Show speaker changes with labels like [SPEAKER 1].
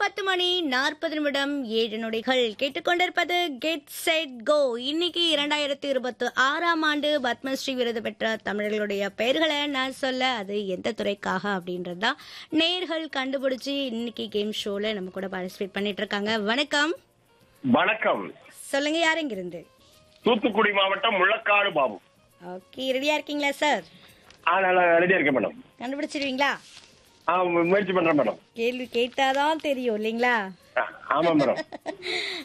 [SPEAKER 1] பத்து மணி நாற்பது நிமிடம் ஏழு நொடிகள் கேட்டுக்கொண்டிருப்பது கெட் செட் கோ இன்னைக்கு இரண்டாயிரத்தி இருபத்தி ஆறாம் ஆண்டு பத்மஸ்ரீ விருது பெற்ற தமிழர்களுடைய பெயர்களை நான் சொல்ல அது எந்த துறைக்காக அப்படின்றது தான் நேர்கள் கண்டுபிடிச்சு இன்னைக்கு கேம் ஷோல நம்ம கூட பார்ட்டிசிபேட் பண்ணிட்டு இருக்காங்க வணக்கம்
[SPEAKER 2] வணக்கம்
[SPEAKER 1] சொல்லுங்க யார் இங்கிருந்து
[SPEAKER 2] தூத்துக்குடி மாவட்டம் முள்ளக்காடு பாபு
[SPEAKER 1] ஓகே ரெடியா இருக்கீங்களா சார்
[SPEAKER 2] ஆ நல்லா ரெடியா இருக்கேன் மேடம்
[SPEAKER 1] கண்டுபிடிச்சிருவீங்களா
[SPEAKER 2] ஆ மு- முயற்சி பண்றேன் மேடம்
[SPEAKER 1] கேள்வி கேட்டாதான் தெரியும் இல்லைங்களா
[SPEAKER 2] ஆ, ஆமா மேடம்